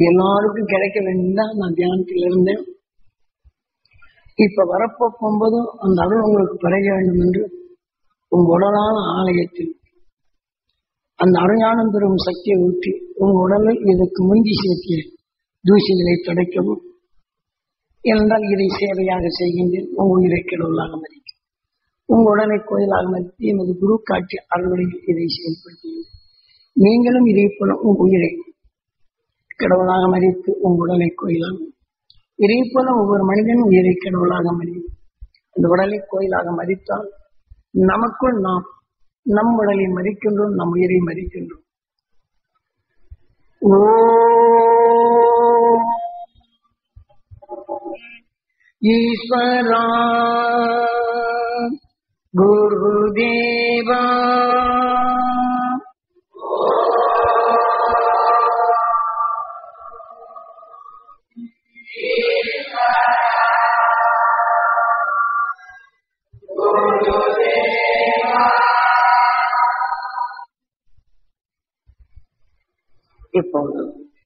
எல்லாருக்கும் கிடைக்க வேண்டியதான் நான் தியானத்தில் இருந்தேன் இப்ப வரப்போ போகும்போதும் அந்த அருள் உங்களுக்கு பரக வேண்டும் என்று உங்க உடலான ஆலயத்தில் அந்த அருஞானம் பெறும் சக்தியை ஊற்றி உங்க உடலில் இதற்கு முந்தி சேர்த்திய தூசிகளை துடைக்கவும் என்றால் இதை சேவையாக செய்கின்றேன் உங்க உயிரை கடவுளாக மதிக்கும் உங்க உடலை கோயிலாக மதித்து எமது குரு காட்சி அருள்களில் இதை செயல்படுத்துகிறேன் நீங்களும் இதே போல உங்க உயிரை கடவுளாக மதித்து உங்க உடலை கோயிலாக இதே போல ஒவ்வொரு மனிதனும் உயிரை கடவுளாக மதியும் அந்த உடலை கோயிலாக மதித்தால் நமக்குள் நாம் நம் உடலை மதிக்கின்றோம் நம் உயிரை மதிக்கின்றோம் ஓ ஈஸ்வரா குருதேவா இப்போது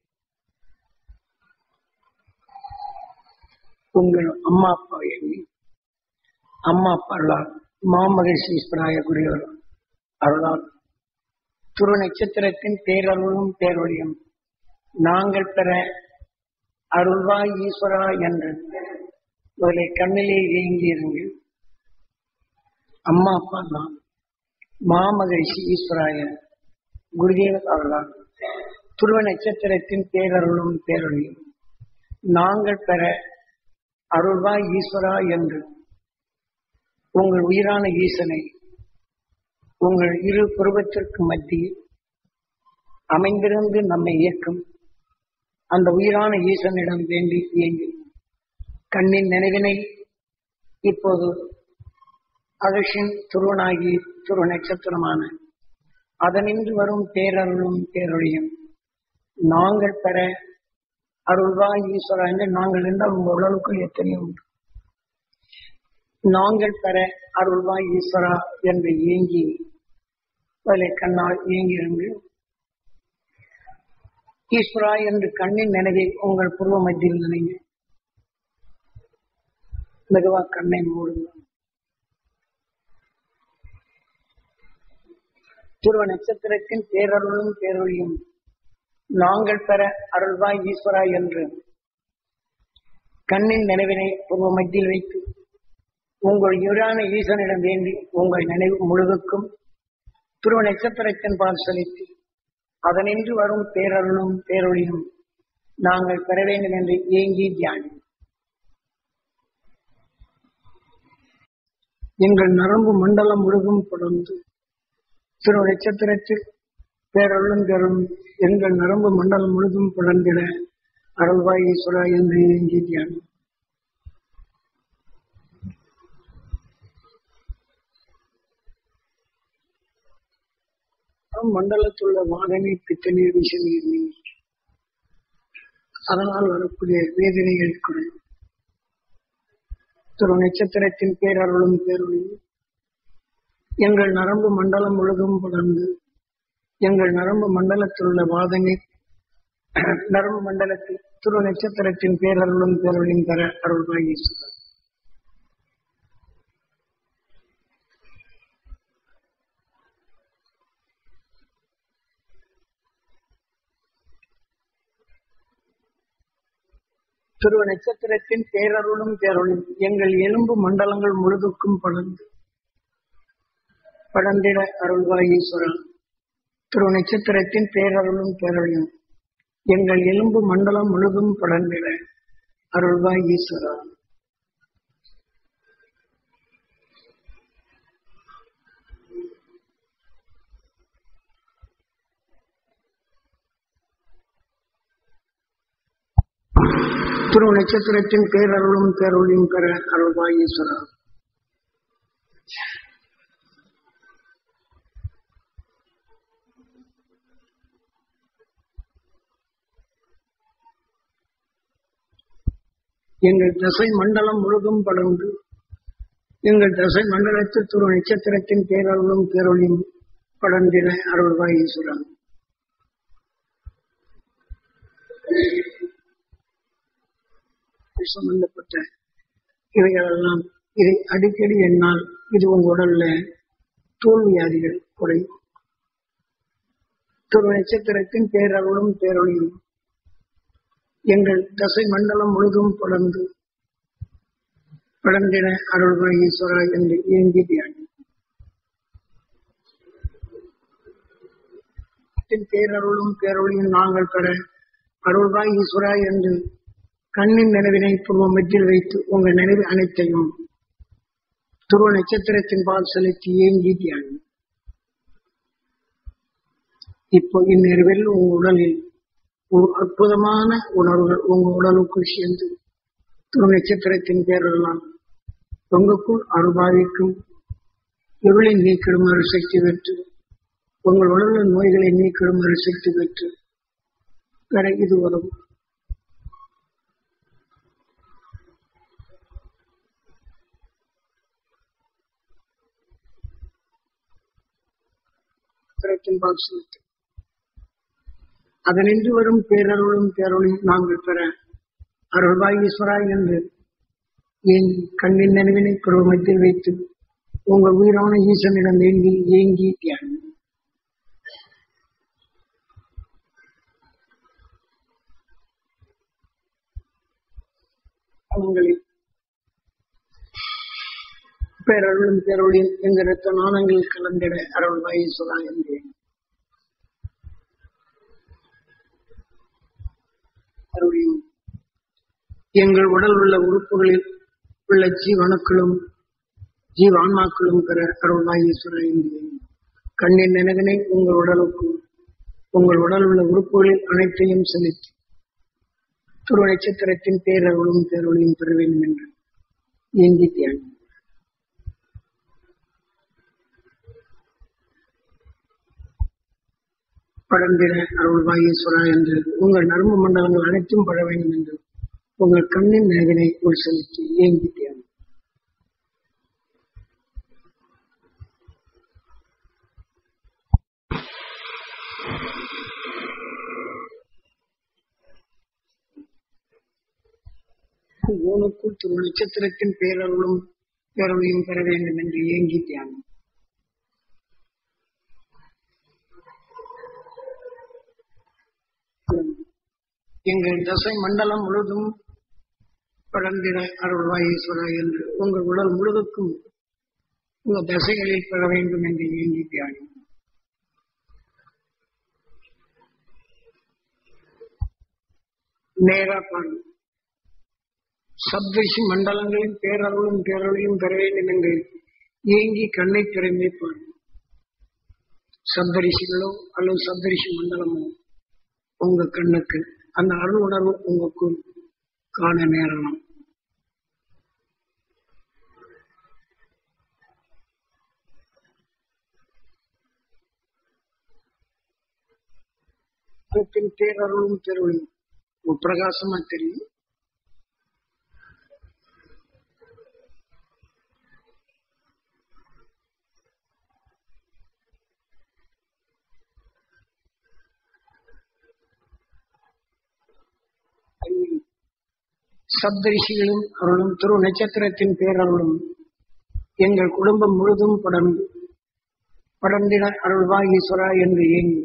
உங்கள் அம்மா அப்பா எண்ணி அம்மா அப்பா அருளால் மாமகேஸ்வராய குருவர் அருளால் துரு நட்சத்திரத்தின் பேரருளும் பேரொழியும் நாங்கள் பெற அருள்வாய் ஈஸ்வரா என்று உங்களை கண்ணிலே இயங்கியிருங்கள் அம்மா அப்பா தான் மாமகரிஷி ஈஸ்வராய குருதேவர் அருளால் துருவ நட்சத்திரத்தின் பேரருளும் பேரொழியும் நாங்கள் பெற அருள்வாய் ஈஸ்வரா என்று உங்கள் உயிரான ஈசனை உங்கள் இரு புருவத்திற்கு மத்தியில் அமைந்திருந்து நம்மை இயக்கும் அந்த உயிரான ஈசனிடம் வேண்டி இயங்கி கண்ணின் நினைவினை இப்போது அகஷின் துருவனாகி துருவ நட்சத்திரமான அதனின்று வரும் பேரருளும் பேரொழியும் நாங்கள் பெற அருள்வாய் ஈஸ்வரா என்று நாங்கள் இருந்தால் உங்கள் உடலுக்குள் எத்தனையோ உண்டு நாங்கள் பெற அருள்வாய் ஈஸ்வரா என்று இயங்கி அதில் கண்ணால் இயங்கியிருந்து ஈஸ்வரா என்று கண்ணின் நினைவை உங்கள் பூர்வ மத்தியில் நினைங்க மெதுவா கண்ணை மூடுங்கள் துருவ நட்சத்திரத்தின் பேரருளும் பேரொழியும் நாங்கள் பெற அருள்வாய் ஈஸ்வரா என்று கண்ணின் நினைவினை பூர்வ மத்தியில் வைத்து உங்கள் யுரான ஈசனிடம் வேண்டி உங்கள் நினைவு முழுதுக்கும் துருவ நட்சத்திரத்தின் பால் செலுத்தி அதனின்று வரும் பேரருளும் பேரொழியும் நாங்கள் பெற வேண்டும் என்று ஏங்கி தியானி எங்கள் நரம்பு மண்டலம் முழுதும் தொடர்ந்து திரு நட்சத்திரத்தில் பேரருளும் பெறும் எங்கள் நரம்பு மண்டலம் முழுதும் புலந்திட அருள்வாய் ஈஸ்வரா என்று ஏங்கி தியானம் மண்டலத்துள்ள வாதனை பித்தநீர் விஷநீர் நீர் அதனால் வரக்கூடிய வேதனைகள் குறையும் திரு நட்சத்திரத்தின் பேரருளும் பேரொழியும் எங்கள் நரம்பு மண்டலம் முழுதும் புலர்ந்து எங்கள் நரம்பு மண்டலத்தில் உள்ள வாதனை நரம்பு மண்டலத்தில் துரு நட்சத்திரத்தின் பேரருளும் பேரொழியும் பெற அருள்வாய் ஈஸ்வரர் துருவ நட்சத்திரத்தின் பேரருளும் பேரொழியும் எங்கள் எலும்பு மண்டலங்கள் முழுதுக்கும் படர்ந்து படர்ந்திட அருள்வாய் ஈஸ்வரன் துருவ நட்சத்திரத்தின் பேரருளும் பேரொழியும் எங்கள் எலும்பு மண்டலம் முழுதும் படர்ந்திட அருள்வாய் ஈஸ்வரா துரு நட்சத்திரத்தின் பேரருளும் பேரொழியும் பெற அருள்வாய் ஈஸ்வரா எங்கள் தசை மண்டலம் முழுதும் படர்ந்து எங்கள் தசை மண்டலத்தில் துரு நட்சத்திரத்தின் பேரருளும் பேரொழியும் படர்ந்திட அருள்வாய் ஈஸ்வரன் சம்பந்தப்பட்ட இவைகளெல்லாம் இதை அடிக்கடி என்னால் இது உங்க உடல்ல தோல் வியாதிகள் குறையும் துரு நட்சத்திரத்தின் பேரருளும் பேரொழியும் எங்கள் தசை மண்டலம் முழுதும் படர்ந்து படர்ந்திட அருள்குண ஈஸ்வரா என்று இயங்கி தியானி பேரருளும் பேரொழியும் நாங்கள் பெற அருள்வாய் ஈஸ்வரா என்று கண்ணின் நினைவினை புருவமத்தில் வைத்து உங்கள் நினைவு அனைத்தையும் துருவ நட்சத்திரத்தின் பால் செலுத்தி ஏங்கி தியானி இப்போ இந்நிறுவில் உங்க உடலில் ஒரு அற்புதமான உணர்வுகள் உங்க உடலுக்குள் சேர்ந்து துருவ நட்சத்திரத்தின் பேரெல்லாம் உங்களுக்குள் அருள்பாவிக்கும் இருளை நீக்கிடுமாறு சக்தி பெற்று உங்கள் உடலில் நோய்களை நீக்கிடுமாறு சக்தி பெற்று பெற இது உதவும் திறத்தின் பால் செலுத்து அதனின்று வரும் பேரருளும் பேரொழியும் நாங்கள் பெற அருள்வாய் ஈஸ்வரா என்று என் கண்ணின் நினைவினை பருவமத்தில் வைத்து உங்கள் உயிரான ஈசனிடம் வேண்டி ஏங்கி தியானம் அவங்களில் பேரருளும் பேரொழியும் எங்கள் ரத்த நாணங்கள் கலந்திட அருள்வாய் ஈஸ்வரா என்றேன் அருளியும் எங்கள் உடல் உள்ள உறுப்புகளில் உள்ள ஜீவணுக்களும் ஜீவான்மாக்களும் பெற அருள்வாய் ஈஸ்வரன் என்றேன் கண்ணின் நினைவினை உங்கள் உடலுக்கும் உங்கள் உடல் உள்ள உறுப்புகளில் அனைத்தையும் செலுத்தி துரு நட்சத்திரத்தின் பேரருளும் பேரொழியும் பெற வேண்டும் என்று ஏங்கி தியானம் படர்ந்திட அருள்வாய் ஈஸ்வரா என்று உங்கள் நரம்பு மண்டலங்கள் அனைத்தும் பட வேண்டும் என்று உங்கள் கண்ணின் நினைவினை உள் செலுத்தி ஏங்கி தியானம் ஊனுக்குள் திரு நட்சத்திரத்தின் பேரருளும் பேரொழியும் பெற வேண்டும் என்று ஏங்கி தியானம் எங்கள் தசை மண்டலம் முழுதும் படர்ந்திட அருள்வாய் ஈஸ்வரா என்று உங்கள் உடல் முழுதுக்கும் உங்கள் தசைகளில் பெற வேண்டும் என்று ஏங்கி தியானி நேரா பாடு சப்தரிஷி மண்டலங்களின் பேரருளும் பேரொழியும் பெற வேண்டும் என்று ஏங்கி கண்ணை திறந்தே பாடு சப்தரிஷிகளோ அல்லது சப்தரிஷி மண்டலமோ உங்க கண்ணுக்கு அந்த அருள் உணர்வு உங்களுக்குள் காண நேரலாம் பேரருளும் பேரொழியும் பிரகாசமா தெரியும் சப்தரிஷிகளும் அருளும் திரு நட்சத்திரத்தின் பேரருளும் எங்கள் குடும்பம் முழுதும் படர்ந்து படர்ந்திட அருள்வாய் ஈஸ்வரா என்று ஏங்கி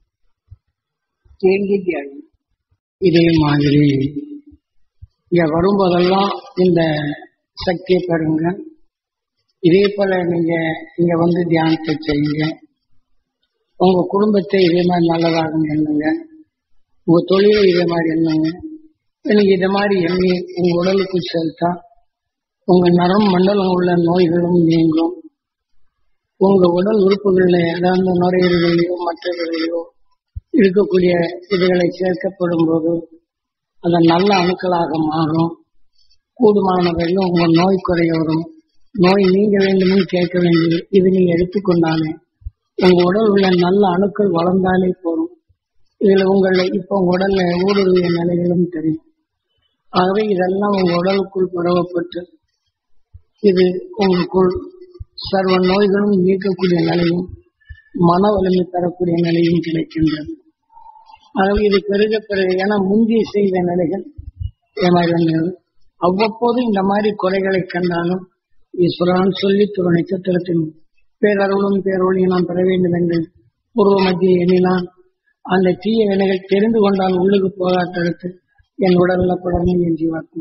ஏங்கி தியாகி இதே மாதிரி இங்க வரும்போதெல்லாம் இந்த சக்தியை பெறுங்க இதே போல நீங்க இங்க வந்து தியானத்தை செய்யுங்க உங்க குடும்பத்தை இதே மாதிரி நல்லதாக எண்ணுங்க உங்க தொழிலை இதே மாதிரி எண்ணுங்க நீங்க இதை மாதிரி எண்ணி உங்க உடலுக்கு செலுத்தா உங்க நரம் மண்டலம் உள்ள நோய்களும் நீங்கும் உங்க உடல் உறுப்புகளில் ஏதாவது நுரையீரலையோ மற்றவர்களையோ இருக்கக்கூடிய இதுகளை சேர்க்கப்படும் போது அது நல்ல அணுக்களாக மாறும் கூடுமான வரையிலும் உங்க நோய் குறைய வரும் நோய் நீங்க வேண்டும்னு கேட்க வேண்டியது இது நீங்க எடுத்துக்கொண்டாலே உங்க உடல் உள்ள நல்ல அணுக்கள் வளர்ந்தாலே போதும் இதுல உங்களை இப்ப உங்க உடல்ல ஊடுருவிய நிலைகளும் தெரியும் ஆகவே இதெல்லாம் உங்க உடலுக்குள் பரவப்பட்டு இது உங்களுக்குள் சர்வ நோய்களும் நீக்கக்கூடிய நிலையும் மன வலிமை தரக்கூடிய நிலையும் கிடைக்கின்றது ஆகவே இது பெருக பெருக ஏன்னா முந்தைய செய்த நிலைகள் ஏமாறி வந்தது அவ்வப்போது இந்த மாதிரி குறைகளை கண்டாலும் ஈஸ்வரான் சொல்லி துரு நட்சத்திரத்தின் பேரருளும் பேரொழியும் நாம் பெற வேண்டும் என்று பூர்வ மத்திய எண்ணினான் அந்த தீய வினைகள் தெரிந்து கொண்டால் உள்ளுக்கு போகாட்டடுத்து என் உடல்ல படமும் என் ஜீவாத்மா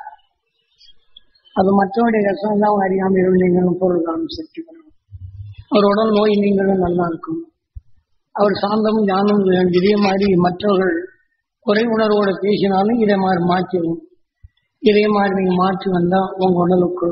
அது மற்றவருடைய கஷ்டம் தான் அறியாமல் இருந்தீங்களும் பொருள் காணும் சக்தி பெறும் அவர் உடல் நோய் நீங்களும் நல்லா இருக்கும் அவர் சாந்தமும் ஞானம் இதே மாதிரி மற்றவர்கள் குறை உணர்வோட பேசினாலும் இதை மாதிரி மாற்றிடும் இதே மாதிரி நீங்க மாற்றி வந்தா உங்க உடலுக்குள்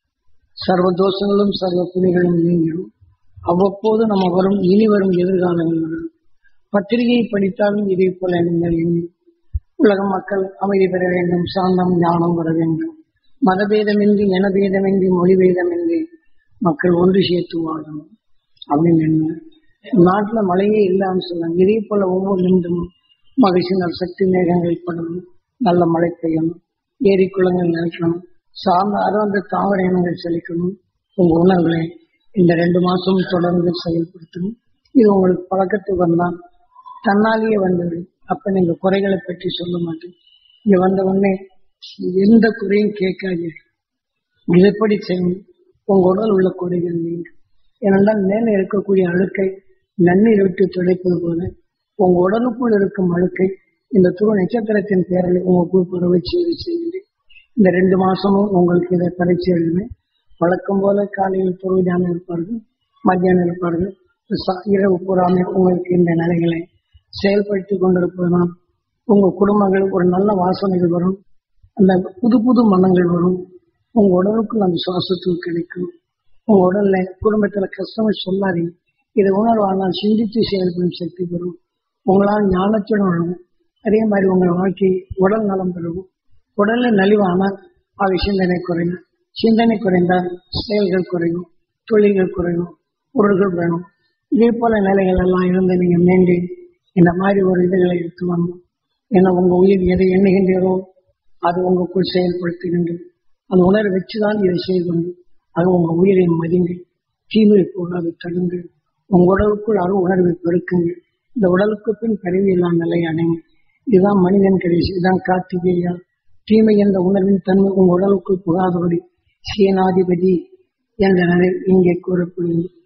சர்வ தோஷங்களும் சர்வ புலிகளும் நீங்கிடும் அவ்வப்போது நம்ம வரும் இனி வரும் எதிர்காலங்கள் பத்திரிகை படித்தாலும் இதே போல நீங்கள் எண்ணி உலக மக்கள் அமைதி பெற வேண்டும் சாந்தம் ஞானம் வர வேண்டும் மதபேதமின்றி இனபேதமின்றி மொழிபேதமின்றி மக்கள் ஒன்று சேர்த்து வாழணும் அப்படின்னு என்ன நாட்டுல மழையே இல்லாமல் சொன்னாங்க இதே போல ஒவ்வொரு நிமிடமும் மகிழ்ச்சி நல்ல சக்தி மேகங்கள் படணும் நல்ல மழை பெய்யணும் ஏரி குளங்கள் நினைக்கணும் சார்ந்த அறந்த தாவர இனங்கள் செழிக்கணும் உங்க உணர்வுகளை இந்த ரெண்டு மாசம் தொடர்ந்து செயல்படுத்தணும் இது உங்களுக்கு பழக்கத்துக்கு வந்தா தன்னாலேயே வந்தது அப்ப நீங்க குறைகளை பற்றி சொல்ல மாட்டேன் இங்க வந்த உடனே எந்த குறையும் கேட்காதீர்கள் இது எப்படி செய்யணும் உங்க உடல் உள்ள குறைகள் நீங்க ஏனென்றால் மேலே இருக்கக்கூடிய அழுக்கை நன்னீர் விட்டு துடைப்பது போல உங்க உடலுக்குள் இருக்கும் அழுக்கை இந்த துரு நட்சத்திரத்தின் பேரில் உங்களுக்குள் புற வச்சு இது செய்யுங்கள் இந்த ரெண்டு மாசமும் உங்களுக்கு இதை பரீட்சை எழுதுவேன் வழக்கம் போல காலையில் பொருள் தியானம் இருப்பார்கள் மத்தியானம் இருப்பார்கள் ச- இரவு பூராமே உங்களுக்கு இந்த நிலைகளை செயல்படுத்தி கொண்டிருப்பதனால் உங்க குடும்பங்கள் ஒரு நல்ல வாசனைகள் வரும் அந்த புது புது மனங்கள் வரும் உங்க உடலுக்குள் அந்த சுவாசத்துக்கு கிடைக்கும் உங்க உடல்ல குடும்பத்துல கஷ்டங்கள் சொல்லாதீங்க இதை உணர்வானால் சிந்தித்து செயல்படும் சக்தி பெறும் உங்களால் ஞானத்துடன் வரும் அதே மாதிரி உங்கள் வாழ்க்கை உடல் நலம் பெறும் உடல்ல நலிவானால் அவை சிந்தனை குறையும் சிந்தனை குறைந்தால் செயல்கள் குறையும் தொழில்கள் குறையும் பொருள்கள் வேணும் இதே போல நிலைகள் எல்லாம் இருந்து நீங்க மேண்டி இந்த மாதிரி ஒரு இதுகளை எடுத்து வரணும் ஏன்னா உங்க உயிர் எதை எண்ணுகின்றீரோ அது உங்களுக்குள் செயல்படுத்துகின்றது அந்த உணர்வை வச்சுதான் இதை செய்கின்றது அது உங்க உயிரை மதிங்க தீமை போடாது தடுங்க உங்க உடலுக்குள் அரு உணர்வை பெருக்குங்க இந்த உடலுக்கு பின் கருவியெல்லாம் நிலை அடைங்க இதுதான் மனிதன் கடைசி இதுதான் கார்த்திகேயா தீமை என்ற உணர்வின் தன்மை உங்க உடலுக்குள் புகாதபடி சேனாதிபதி என்ற நிலை இங்கே கூறப்படுகிறது